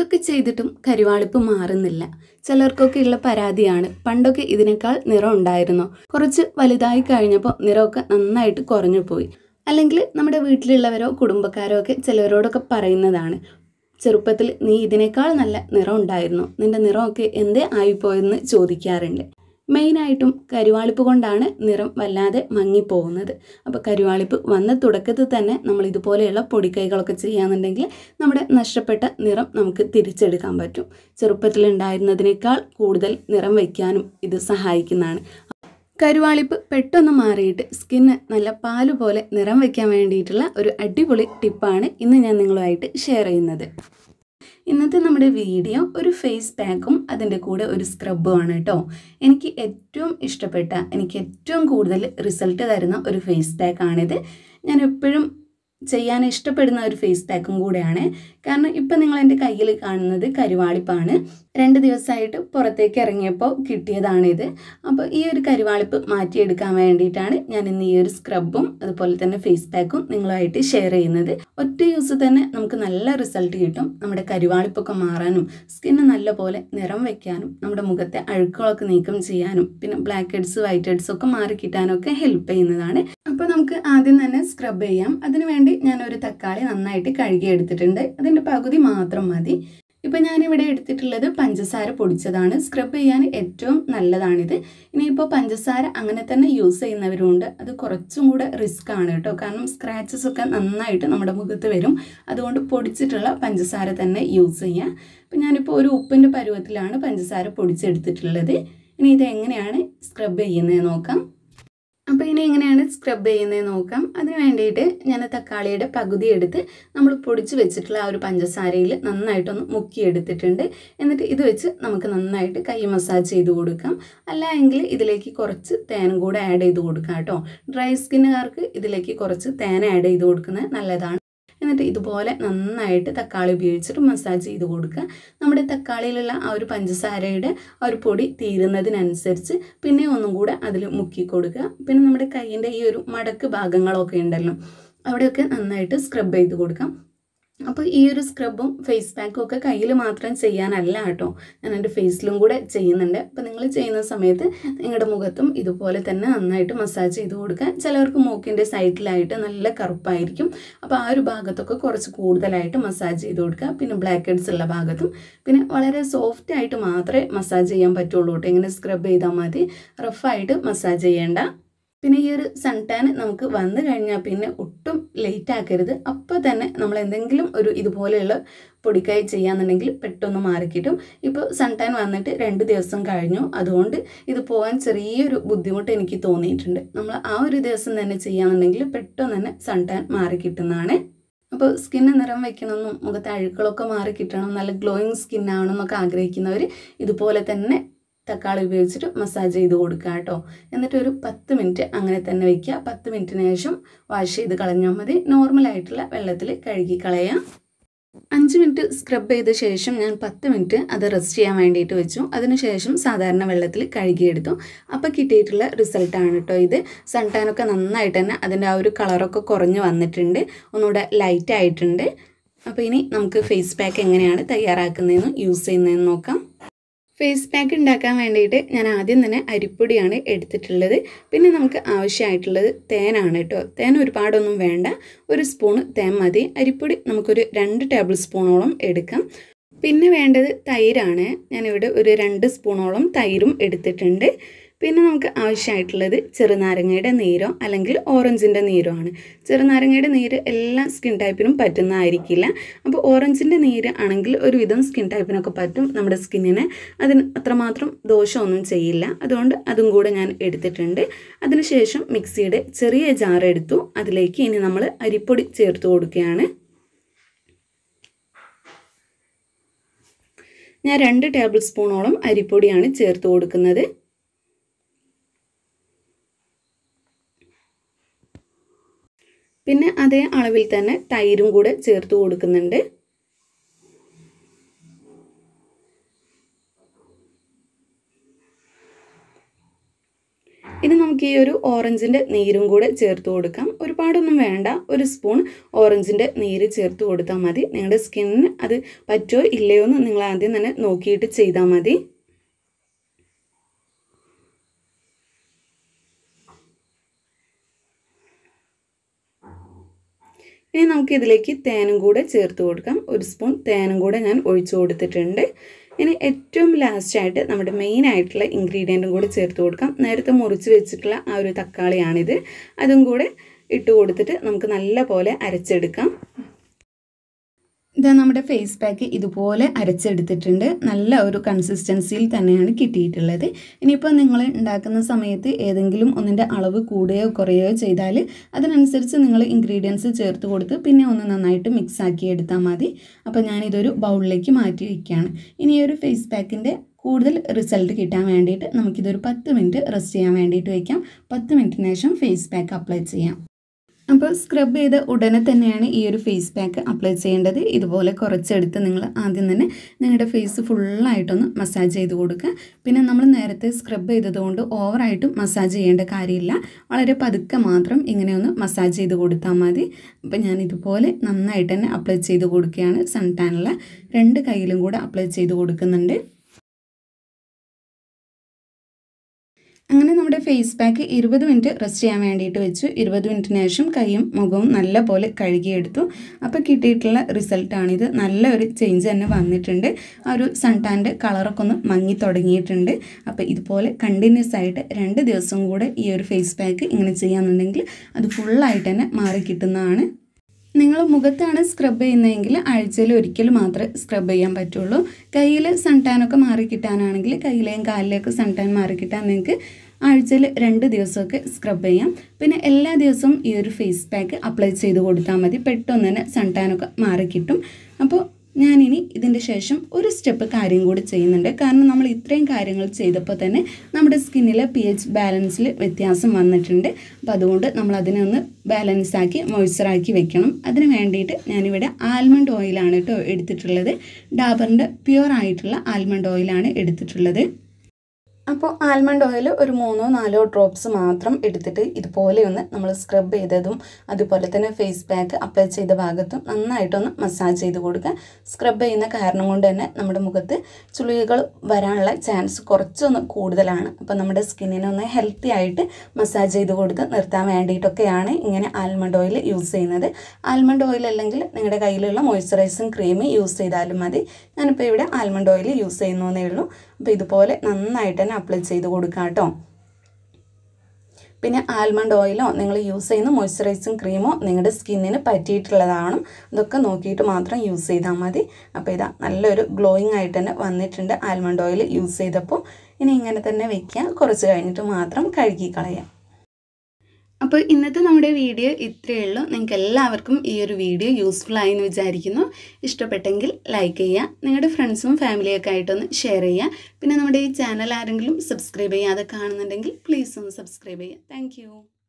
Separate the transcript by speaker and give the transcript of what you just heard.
Speaker 1: ഇത്രയൊക്കെ ചെയ്തിട്ടും കരിവാളിപ്പ് മാറുന്നില്ല ചിലർക്കൊക്കെ ഉള്ള പരാതിയാണ് പണ്ടൊക്കെ ഇതിനേക്കാൾ നിറം ഉണ്ടായിരുന്നു കുറച്ച് വലുതായി കഴിഞ്ഞപ്പോൾ നിറമൊക്കെ നന്നായിട്ട് കുറഞ്ഞു പോയി അല്ലെങ്കിൽ നമ്മുടെ വീട്ടിലുള്ളവരോ കുടുംബക്കാരോ ഒക്കെ ചിലവരോടൊക്കെ പറയുന്നതാണ് ചെറുപ്പത്തിൽ നീ ഇതിനേക്കാൾ നല്ല നിറം ഉണ്ടായിരുന്നു നിന്റെ നിറമൊക്കെ എന്തേ ആയിപ്പോയെന്ന് ചോദിക്കാറുണ്ട് മെയിനായിട്ടും കരുവാളിപ്പ് കൊണ്ടാണ് നിറം വല്ലാതെ മങ്ങിപ്പോകുന്നത് അപ്പോൾ കരുവാളിപ്പ് വന്ന തുടക്കത്തിൽ തന്നെ നമ്മൾ ഇതുപോലെയുള്ള പൊടിക്കൈകളൊക്കെ ചെയ്യാന്നുണ്ടെങ്കിൽ നമ്മുടെ നഷ്ടപ്പെട്ട നിറം നമുക്ക് തിരിച്ചെടുക്കാൻ പറ്റും ചെറുപ്പത്തിൽ ഉണ്ടായിരുന്നതിനേക്കാൾ കൂടുതൽ നിറം വയ്ക്കാനും ഇത് സഹായിക്കുന്നതാണ് കരുവാളിപ്പ് പെട്ടെന്ന് മാറിയിട്ട് സ്കിന്ന് നല്ല പാല് പോലെ നിറം വയ്ക്കാൻ വേണ്ടിയിട്ടുള്ള ഒരു അടിപൊളി ടിപ്പാണ് ഇന്ന് ഞാൻ നിങ്ങളുമായിട്ട് ഷെയർ ചെയ്യുന്നത് ഇന്നത്തെ നമ്മുടെ വീഡിയോ ഒരു ഫേസ് പാക്കും അതിൻ്റെ കൂടെ ഒരു സ്ക്രബും ആണ് കേട്ടോ എനിക്ക് ഏറ്റവും ഇഷ്ടപ്പെട്ട എനിക്ക് ഏറ്റവും കൂടുതൽ റിസൾട്ട് തരുന്ന ഒരു ഫേസ് പാക്കാണിത് ഞാൻ എപ്പോഴും ചെയ്യാൻ ഇഷ്ടപ്പെടുന്ന ഒരു ഫേസ് പാക്കും കൂടെയാണ് കാരണം ഇപ്പം നിങ്ങൾ എൻ്റെ കയ്യിൽ കാണുന്നത് കരുവാളിപ്പാണ് രണ്ട് ദിവസമായിട്ട് പുറത്തേക്ക് ഇറങ്ങിയപ്പോൾ കിട്ടിയതാണിത് അപ്പോൾ ഈ ഒരു കരുവാളിപ്പ് മാറ്റിയെടുക്കാൻ വേണ്ടിയിട്ടാണ് ഞാൻ ഇന്ന് ഈ ഒരു സ്ക്രബും അതുപോലെ തന്നെ ഫേസ് പാക്കും നിങ്ങളുമായിട്ട് ഷെയർ ചെയ്യുന്നത് ഒറ്റ യൂസ് തന്നെ നമുക്ക് നല്ല റിസൾട്ട് കിട്ടും നമ്മുടെ കരുവാളിപ്പൊക്കെ മാറാനും സ്കിന്ന് നല്ലപോലെ നിറം വയ്ക്കാനും നമ്മുടെ മുഖത്തെ അഴുക്കുകളൊക്കെ നീക്കം ചെയ്യാനും പിന്നെ ബ്ലാക്ക് ഹെഡ്സ് വൈറ്റ് ഹെഡ്സ് ഒക്കെ മാറി കിട്ടാനൊക്കെ ഹെൽപ്പ് ചെയ്യുന്നതാണ് അപ്പോൾ നമുക്ക് ആദ്യം തന്നെ സ്ക്രബ് ചെയ്യാം അതിനുവേണ്ടി ഞാനൊരു തക്കാളി നന്നായിട്ട് കഴുകി എടുത്തിട്ടുണ്ട് അതിൻ്റെ പകുതി മാത്രം മതി ഇപ്പം ഞാനിവിടെ എടുത്തിട്ടുള്ളത് പഞ്ചസാര പൊടിച്ചതാണ് സ്ക്രബ് ചെയ്യാൻ ഏറ്റവും നല്ലതാണിത് ഇനിയിപ്പോൾ പഞ്ചസാര അങ്ങനെ തന്നെ യൂസ് ചെയ്യുന്നവരുണ്ട് അത് കുറച്ചും കൂടെ റിസ്ക് ആണ് കേട്ടോ കാരണം സ്ക്രാച്ചസ് ഒക്കെ നന്നായിട്ട് നമ്മുടെ മുഖത്ത് വരും അതുകൊണ്ട് പൊടിച്ചിട്ടുള്ള പഞ്ചസാര തന്നെ യൂസ് ചെയ്യുക അപ്പം ഞാനിപ്പോൾ ഒരു ഉപ്പിൻ്റെ പരുവത്തിലാണ് പഞ്ചസാര പൊടിച്ചെടുത്തിട്ടുള്ളത് ഇനി ഇത് എങ്ങനെയാണ് സ്ക്രബ് ചെയ്യുന്നത് നോക്കാം അപ്പോൾ ഇനി എങ്ങനെയാണ് സ്ക്രബ് ചെയ്യുന്നത് നോക്കാം അതിന് വേണ്ടിയിട്ട് ഞാൻ തക്കാളിയുടെ പകുതി എടുത്ത് നമ്മൾ പൊടിച്ച് വെച്ചിട്ടുള്ള ആ ഒരു പഞ്ചസാരയിൽ നന്നായിട്ടൊന്ന് മുക്കിയെടുത്തിട്ടുണ്ട് എന്നിട്ട് ഇത് വെച്ച് നമുക്ക് നന്നായിട്ട് കൈ മസാജ് ചെയ്ത് കൊടുക്കാം അല്ല എങ്കിൽ ഇതിലേക്ക് കുറച്ച് തേനും കൂടെ ആഡ് ചെയ്ത് കൊടുക്കാം കേട്ടോ ഡ്രൈ സ്കിന്നുകാർക്ക് ഇതിലേക്ക് കുറച്ച് തേൻ ആഡ് ചെയ്ത് കൊടുക്കുന്നത് നല്ലതാണ് എന്നിട്ട് ഇതുപോലെ നന്നായിട്ട് തക്കാളി ഉപയോഗിച്ചിട്ട് മസാജ് ചെയ്ത് കൊടുക്കുക നമ്മുടെ തക്കാളിയിലുള്ള ആ ഒരു പഞ്ചസാരയുടെ ആ ഒരു പൊടി തീരുന്നതിനനുസരിച്ച് പിന്നെ ഒന്നും കൂടെ അതിൽ മുക്കി കൊടുക്കുക പിന്നെ നമ്മുടെ കൈയിൻ്റെ ഈ ഒരു മടക്ക് ഭാഗങ്ങളൊക്കെ ഉണ്ടല്ലോ അവിടെയൊക്കെ നന്നായിട്ട് സ്ക്രബ് ചെയ്ത് കൊടുക്കാം അപ്പോൾ ഈ ഒരു സ്ക്രബും ഫേസ് പാക്കും ഒക്കെ കയ്യിൽ മാത്രം ചെയ്യാനല്ല കേട്ടോ ഞാൻ എൻ്റെ ഫേസിലും കൂടെ ചെയ്യുന്നുണ്ട് അപ്പോൾ നിങ്ങൾ ചെയ്യുന്ന സമയത്ത് നിങ്ങളുടെ മുഖത്തും ഇതുപോലെ തന്നെ നന്നായിട്ട് മസാജ് ചെയ്ത് കൊടുക്കുക ചിലവർക്ക് മൂക്കിൻ്റെ സൈഡിലായിട്ട് നല്ല കറുപ്പായിരിക്കും അപ്പോൾ ആ ഒരു ഭാഗത്തൊക്കെ കുറച്ച് കൂടുതലായിട്ട് മസാജ് ചെയ്ത് കൊടുക്കുക പിന്നെ ബ്ലാക്ക് ഹെഡ്സ് ഉള്ള ഭാഗത്തും പിന്നെ വളരെ സോഫ്റ്റ് ആയിട്ട് മാത്രമേ മസാജ് ചെയ്യാൻ പറ്റുള്ളൂ കേട്ടോ ഇങ്ങനെ സ്ക്രബ് ചെയ്താൽ മതി റഫായിട്ട് മസാജ് ചെയ്യേണ്ട പിന്നെ ഈ ഒരു സൺ ടാൻ നമുക്ക് വന്നു കഴിഞ്ഞാൽ പിന്നെ ഒട്ടും ലേറ്റ് ആക്കരുത് അപ്പോൾ തന്നെ നമ്മൾ എന്തെങ്കിലും ഒരു ഇതുപോലെയുള്ള പൊടിക്കായി ചെയ്യാന്നുണ്ടെങ്കിൽ പെട്ടെന്ന് മാറിക്കിട്ടും ഇപ്പോൾ സൺ ടാൻ വന്നിട്ട് രണ്ട് ദിവസം കഴിഞ്ഞു അതുകൊണ്ട് ഇത് പോകാൻ ചെറിയൊരു ബുദ്ധിമുട്ട് എനിക്ക് തോന്നിയിട്ടുണ്ട് നമ്മൾ ആ ഒരു ദിവസം തന്നെ ചെയ്യാന്നുണ്ടെങ്കിൽ പെട്ടെന്ന് തന്നെ സൺ ടാൻ മാറിക്കിട്ടുന്നതാണ് അപ്പോൾ സ്കിന്ന് നിറം വയ്ക്കണമെന്നും മുഖത്തെ അഴുക്കളൊക്കെ മാറി കിട്ടണം നല്ല ഗ്ലോയിങ് സ്കിൻ ആവണം എന്നൊക്കെ ആഗ്രഹിക്കുന്നവർ ഇതുപോലെ തന്നെ തക്കാളി ഉപയോഗിച്ചിട്ട് മസാജ് ചെയ്ത് കൊടുക്കുക കേട്ടോ എന്നിട്ട് ഒരു പത്ത് മിനിറ്റ് അങ്ങനെ തന്നെ വയ്ക്കുക പത്ത് മിനിറ്റിന് ശേഷം വാഷ് ചെയ്ത് കളഞ്ഞാൽ മതി നോർമലായിട്ടുള്ള വെള്ളത്തിൽ കഴുകി കളയാം അഞ്ച് മിനിറ്റ് സ്ക്രബ് ചെയ്ത ശേഷം ഞാൻ പത്ത് മിനിറ്റ് അത് റെസ്റ്റ് ചെയ്യാൻ വേണ്ടിയിട്ട് വെച്ചു അതിനുശേഷം സാധാരണ വെള്ളത്തിൽ കഴുകിയെടുത്തു അപ്പോൾ കിട്ടിയിട്ടുള്ള റിസൾട്ടാണ് കേട്ടോ ഇത് സൺടാനൊക്കെ നന്നായിട്ട് തന്നെ അതിൻ്റെ ആ ഒരു കളറൊക്കെ കുറഞ്ഞ് വന്നിട്ടുണ്ട് ഒന്നുകൂടെ ലൈറ്റ് ആയിട്ടുണ്ട് അപ്പോൾ ഇനി നമുക്ക് ഫേസ് പാക്ക് എങ്ങനെയാണ് തയ്യാറാക്കുന്നതെന്ന് യൂസ് ചെയ്യുന്നതെന്ന് നോക്കാം ഫേസ് പാക്ക് ഉണ്ടാക്കാൻ വേണ്ടിയിട്ട് ഞാൻ ആദ്യം തന്നെ അരിപ്പൊടിയാണ് എടുത്തിട്ടുള്ളത് പിന്നെ നമുക്ക് ആവശ്യമായിട്ടുള്ളത് തേനാണ് കേട്ടോ തേൻ ഒരുപാടൊന്നും വേണ്ട ഒരു സ്പൂണ് തേൻ മതി അരിപ്പൊടി നമുക്കൊരു രണ്ട് ടേബിൾ സ്പൂണോളം എടുക്കാം പിന്നെ വേണ്ടത് തൈരാണ് ഞാനിവിടെ ഒരു രണ്ട് സ്പൂണോളം തൈരും എടുത്തിട്ടുണ്ട് പിന്നെ നമുക്ക് ആവശ്യമായിട്ടുള്ളത് ചെറുനാരങ്ങയുടെ നീരോ അല്ലെങ്കിൽ ഓറഞ്ചിൻ്റെ നീരോ ആണ് ചെറുനാരങ്ങയുടെ നീര് എല്ലാ സ്കിൻ ടൈപ്പിനും പറ്റുന്നതായിരിക്കില്ല അപ്പോൾ ഓറഞ്ചിൻ്റെ നീര് ആണെങ്കിൽ ഒരുവിധം സ്കിൻ ടൈപ്പിനൊക്കെ പറ്റും നമ്മുടെ സ്കിന്നിന് അതിന് അത്രമാത്രം ദോഷമൊന്നും ചെയ്യില്ല അതുകൊണ്ട് അതും കൂടെ ഞാൻ എടുത്തിട്ടുണ്ട് അതിനുശേഷം മിക്സിയുടെ ചെറിയ ജാർ എടുത്തു അതിലേക്ക് ഇനി നമ്മൾ അരിപ്പൊടി ചേർത്ത് കൊടുക്കുകയാണ് ഞാൻ രണ്ട് ടേബിൾ സ്പൂണോളം അരിപ്പൊടിയാണ് ചേർത്ത് കൊടുക്കുന്നത് പിന്നെ അതേ അളവിൽ തന്നെ തൈരും കൂടെ ചേർത്ത് കൊടുക്കുന്നുണ്ട് ഇനി നമുക്ക് ഈ ഒരു ഓറഞ്ചിൻ്റെ നീരും കൂടെ ചേർത്ത് കൊടുക്കാം ഒരുപാടൊന്നും വേണ്ട ഒരു സ്പൂൺ ഓറഞ്ചിൻ്റെ നീര് ചേർത്ത് കൊടുത്താൽ മതി നിങ്ങളുടെ സ്കിന്നിന് അത് പറ്റുമോ ഇല്ലയോ എന്ന് നിങ്ങൾ ആദ്യം തന്നെ നോക്കിയിട്ട് ചെയ്താൽ മതി ഇനി നമുക്ക് ഇതിലേക്ക് തേനും കൂടെ ചേർത്ത് കൊടുക്കാം ഒരു സ്പൂൺ തേനും കൂടെ ഞാൻ ഒഴിച്ചു കൊടുത്തിട്ടുണ്ട് ഇനി ഏറ്റവും ലാസ്റ്റായിട്ട് നമ്മുടെ മെയിൻ ആയിട്ടുള്ള ഇൻഗ്രീഡിയൻറ്റും കൂടെ ചേർത്ത് കൊടുക്കാം നേരത്തെ മുറിച്ച് വെച്ചിട്ടുള്ള ആ ഒരു തക്കാളിയാണിത് അതും കൂടെ ഇട്ട് കൊടുത്തിട്ട് നമുക്ക് നല്ല പോലെ അരച്ചെടുക്കാം ഇതാ നമ്മുടെ ഫേസ് പാക്ക് ഇതുപോലെ അരച്ചെടുത്തിട്ടുണ്ട് നല്ല ഒരു കൺസിസ്റ്റൻസിയിൽ തന്നെയാണ് കിട്ടിയിട്ടുള്ളത് ഇനിയിപ്പോൾ നിങ്ങൾ ഉണ്ടാക്കുന്ന സമയത്ത് ഏതെങ്കിലും ഒന്നിൻ്റെ അളവ് കൂടുകയോ കുറയുകയോ ചെയ്താൽ അതിനനുസരിച്ച് നിങ്ങൾ ഇൻഗ്രീഡിയൻസ് ചേർത്ത് കൊടുത്ത് പിന്നെ ഒന്ന് നന്നായിട്ട് മിക്സ് ആക്കി എടുത്താൽ മതി അപ്പോൾ ഞാനിതൊരു ബൗളിലേക്ക് മാറ്റി വയ്ക്കുകയാണ് ഇനി ഈ ഒരു ഫേസ് പാക്കിൻ്റെ കൂടുതൽ റിസൾട്ട് കിട്ടാൻ വേണ്ടിയിട്ട് നമുക്കിതൊരു പത്ത് മിനിറ്റ് റെസ്റ്റ് ചെയ്യാൻ വേണ്ടിയിട്ട് വയ്ക്കാം പത്ത് മിനിറ്റിന് ശേഷം ഫേസ് പാക്ക് അപ്ലൈ ചെയ്യാം അപ്പോൾ സ്ക്രബ് ചെയ്ത ഉടനെ തന്നെയാണ് ഈ ഒരു ഫേസ് പാക്ക് അപ്ലൈ ചെയ്യേണ്ടത് ഇതുപോലെ കുറച്ചെടുത്ത് നിങ്ങൾ ആദ്യം തന്നെ നിങ്ങളുടെ ഫേസ് ഫുള്ളായിട്ടൊന്ന് മസാജ് ചെയ്ത് കൊടുക്കുക പിന്നെ നമ്മൾ നേരത്തെ സ്ക്രബ് ചെയ്തതുകൊണ്ട് ഓവറായിട്ടും മസാജ് ചെയ്യേണ്ട കാര്യമില്ല വളരെ പതുക്കെ മാത്രം ഇങ്ങനെ ഒന്ന് മസാജ് ചെയ്ത് കൊടുത്താൽ മതി അപ്പോൾ ഞാൻ ഇതുപോലെ നന്നായിട്ട് തന്നെ അപ്ലൈ ചെയ്ത് കൊടുക്കുകയാണ് സൺ ടാനിൽ രണ്ട് കയ്യിലും കൂടെ അപ്ലൈ ചെയ്ത് കൊടുക്കുന്നുണ്ട് അങ്ങനെ നമ്മുടെ ഫേസ് പാക്ക് ഇരുപത് മിനിറ്റ് റെസ്റ്റ് ചെയ്യാൻ വേണ്ടിയിട്ട് വെച്ചു ഇരുപത് മിനിറ്റിന് ശേഷം കൈയും മുഖവും നല്ല പോലെ കഴുകിയെടുത്തു അപ്പോൾ കിട്ടിയിട്ടുള്ള റിസൾട്ടാണിത് നല്ല ഒരു ചേഞ്ച് തന്നെ വന്നിട്ടുണ്ട് ആ ഒരു സൺടാൻ്റെ കളറൊക്കെ ഒന്ന് മങ്ങി തുടങ്ങിയിട്ടുണ്ട് അപ്പോൾ ഇതുപോലെ കണ്ടിന്യൂസ് ആയിട്ട് രണ്ട് ദിവസം കൂടെ ഈ ഒരു ഫേസ് പാക്ക് ഇങ്ങനെ ചെയ്യാന്നുണ്ടെങ്കിൽ അത് ഫുള്ളായിട്ട് തന്നെ മാറി കിട്ടുന്നതാണ് നിങ്ങൾ മുഖത്താണ് സ്ക്രബ് ചെയ്യുന്നതെങ്കിൽ ആഴ്ചയിൽ ഒരിക്കൽ മാത്രമേ സ്ക്രബ് ചെയ്യാൻ പറ്റുള്ളൂ കയ്യിൽ സൺടാനൊക്കെ മാറി കിട്ടാനാണെങ്കിൽ കയ്യിലെയും കാലിലെയൊക്കെ സൺടാൻ മാറി കിട്ടാൻ നിങ്ങൾക്ക് ആഴ്ചയിൽ രണ്ട് ദിവസമൊക്കെ സ്ക്രബ് ചെയ്യാം പിന്നെ എല്ലാ ദിവസവും ഈ ഒരു ഫേസ് പാക്ക് അപ്ലൈ ചെയ്ത് കൊടുത്താൽ മതി പെട്ടെന്ന് തന്നെ സൺടാനൊക്കെ മാറി കിട്ടും അപ്പോൾ ഞാനിനി ഇതിൻ്റെ ശേഷം ഒരു സ്റ്റെപ്പ് കാര്യം കൂടി ചെയ്യുന്നുണ്ട് കാരണം നമ്മൾ ഇത്രയും കാര്യങ്ങൾ ചെയ്തപ്പോൾ തന്നെ നമ്മുടെ സ്കിന്നിലെ പി എച്ച് ബാലൻസിൽ വ്യത്യാസം വന്നിട്ടുണ്ട് അപ്പോൾ അതുകൊണ്ട് നമ്മൾ അതിനെ ഒന്ന് ബാലൻസ് ആക്കി മോയ്സ്ചറാക്കി വെക്കണം അതിന് വേണ്ടിയിട്ട് ഞാനിവിടെ ആൽമണ്ട് ഓയിലാണ് കേട്ടോ എടുത്തിട്ടുള്ളത് ഡാബറിൻ്റെ പ്യുവർ ആയിട്ടുള്ള ആൽമണ്ട് ഓയിലാണ് എടുത്തിട്ടുള്ളത് അപ്പോൾ ആൽമണ്ട് ഓയിൽ ഒരു മൂന്നോ നാലോ ഡ്രോപ്സ് മാത്രം എടുത്തിട്ട് ഇതുപോലെ ഒന്ന് നമ്മൾ സ്ക്രബ് ചെയ്തതും അതുപോലെ തന്നെ ഫേസ് പാക്ക് അപ്ലൈ ചെയ്ത ഭാഗത്തും നന്നായിട്ടൊന്ന് മസാജ് ചെയ്ത് കൊടുക്കുക സ്ക്രബ് ചെയ്യുന്ന കാരണം കൊണ്ട് തന്നെ നമ്മുടെ മുഖത്ത് ചുളികകൾ വരാനുള്ള ചാൻസ് കുറച്ചൊന്ന് കൂടുതലാണ് അപ്പോൾ നമ്മുടെ സ്കിന്നിനെ ഒന്ന് ഹെൽത്തി ആയിട്ട് മസാജ് ചെയ്ത് കൊടുത്ത് നിർത്താൻ വേണ്ടിയിട്ടൊക്കെയാണ് ഇങ്ങനെ ആൽമണ്ട് ഓയിൽ യൂസ് ചെയ്യുന്നത് ആൽമണ്ട് ഓയിൽ അല്ലെങ്കിൽ നിങ്ങളുടെ കയ്യിലുള്ള മോയ്സ്ചറൈസിങ് ക്രീം യൂസ് ചെയ്താലും മതി ഞാനിപ്പോൾ ഇവിടെ ആൽമണ്ട് ഓയിൽ യൂസ് ചെയ്യുന്നതേ ഉള്ളൂ അപ്പോൾ ഇതുപോലെ നന്നായിട്ട് തന്നെ അപ്ലൈ ചെയ്ത് കൊടുക്കാം കേട്ടോ പിന്നെ ആൽമണ്ട് ഓയിലോ നിങ്ങൾ യൂസ് ചെയ്യുന്ന മോയ്സ്ചറൈസിങ് ക്രീമോ നിങ്ങളുടെ സ്കിന്നിന് പറ്റിയിട്ടുള്ളതാണ് ഇതൊക്കെ നോക്കിയിട്ട് മാത്രം യൂസ് ചെയ്താൽ മതി അപ്പോൾ ഇതാ നല്ലൊരു ഗ്ലോയിങ് ആയിട്ട് തന്നെ വന്നിട്ടുണ്ട് ആൽമണ്ട് ഓയിൽ യൂസ് ചെയ്തപ്പോൾ ഇനി ഇങ്ങനെ തന്നെ വെക്കുക കുറച്ച് കഴിഞ്ഞിട്ട് മാത്രം കഴുകി കളയാം അപ്പോൾ ഇന്നത്തെ നമ്മുടെ വീഡിയോ ഇത്രയേ ഉള്ളൂ നിങ്ങൾക്ക് എല്ലാവർക്കും ഈ ഒരു വീഡിയോ യൂസ്ഫുൾ ആയി എന്ന് വിചാരിക്കുന്നു ഇഷ്ടപ്പെട്ടെങ്കിൽ ലൈക്ക് ചെയ്യുക നിങ്ങളുടെ ഫ്രണ്ട്സും ഫാമിലിയൊക്കെ ആയിട്ടൊന്ന് ഷെയർ ചെയ്യുക പിന്നെ നമ്മുടെ ഈ ചാനൽ ആരെങ്കിലും സബ്സ്ക്രൈബ് ചെയ്യാതെ കാണുന്നുണ്ടെങ്കിൽ പ്ലീസ് ഒന്ന് സബ്സ്ക്രൈബ് ചെയ്യുക താങ്ക്